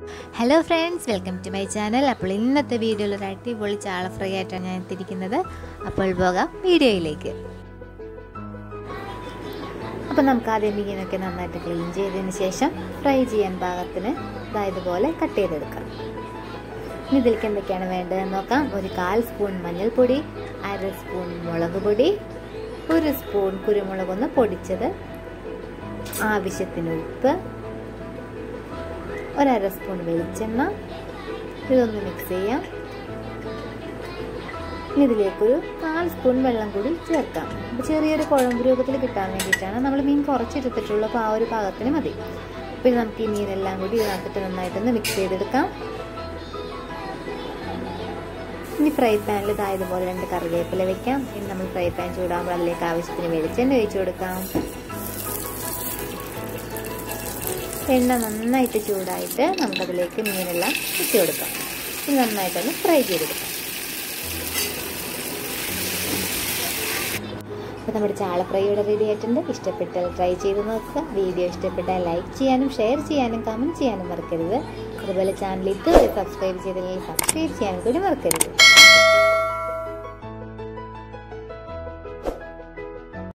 hello friends welcome to my channel അപ്പോൾ ഇന്നത്തെ വീഡിയോയിൽ ഒരു അടിപൊളി ചാള ഫ്രൈ ആയിട്ടാണ് ഞാൻ എത്തിയിരിക്കുന്നത് അപ്പോൾ പോകാം വീഡിയോയിലേക്ക് അപ്പോൾ നമുക്ക് ആദ്യം മീനൊക്കെ നന്നായിട്ട് ക്ലീൻ ചെയ്തതിന് ശേഷം ഫ്രൈ ചെയ്യാൻ പാകത്തിന് ഇതായതുപോലെ കട്ട് ചെയ്തെടുക്കാം ഇനി ഇതിലേക്ക് എന്തൊക്കെയാണ് വേണ്ടതെന്ന് നോക്കാം ഒരു കാൽ സ്പൂൺ മഞ്ഞൾപ്പൊടി അര സ്പൂൺ മുളക് പൊടി ഒരു സ്പൂൺ കുരുമുളകൊന്ന് പൊടിച്ചത് ആവശ്യത്തിന് ഉപ്പ് ഒരര സ്പൂൺ വെളിച്ചെണ്ണ ഇതൊന്ന് മിക്സ് ചെയ്യാം ഇനി ഇതിലേക്കൊരു കാൽ സ്പൂൺ വെള്ളം കൂടി ചേർക്കാം അപ്പോൾ ചെറിയൊരു കുഴമ്പ് രൂപത്തിൽ കിട്ടാൻ വേണ്ടിയിട്ടാണ് നമ്മൾ മീൻ കുറച്ചെടുത്തിട്ടുള്ളൂ അപ്പോൾ ആ ഒരു പാകത്തിന് മതി പിന്നെ നമുക്ക് ഈ മീനെല്ലാം കൂടി ഇതിനകത്തിട്ട് നന്നായിട്ടൊന്ന് മിക്സ് ചെയ്തെടുക്കാം ഇനി ഫ്രൈ പാനിൽ ഇതായതുപോലെ രണ്ട് കറിവേപ്പില വെക്കാം ഇനി നമ്മൾ ഫ്രൈ പാൻ ചൂടാകുമ്പോൾ അതിലേക്ക് ആവശ്യത്തിന് വെളിച്ചെണ്ണ ഒഴിച്ചു കൊടുക്കാം എണ്ണ നന്നായിട്ട് ചൂടായിട്ട് നമുക്കതിലേക്ക് മീനെല്ലാം ഇട്ട് കൊടുക്കാം ഇനി നന്നായിട്ടൊന്ന് ഫ്രൈ ചെയ്തെടുക്കാം അപ്പോൾ നമ്മുടെ ചാള ഫ്രൈ ഇവിടെ റെഡി ആയിട്ടുണ്ട് ഇഷ്ടപ്പെട്ടാൽ ട്രൈ ചെയ്ത് നോക്കുക വീഡിയോ ഇഷ്ടപ്പെട്ടാൽ ലൈക്ക് ചെയ്യാനും ഷെയർ ചെയ്യാനും കമൻറ്റ് ചെയ്യാനും മറക്കരുത് അതുപോലെ ചാനൽ ഇതുവരെ സബ്സ്ക്രൈബ് ചെയ്തില്ലെങ്കിൽ സബ്സ്ക്രൈബ് ചെയ്യാനും കൂടി മറക്കരുത്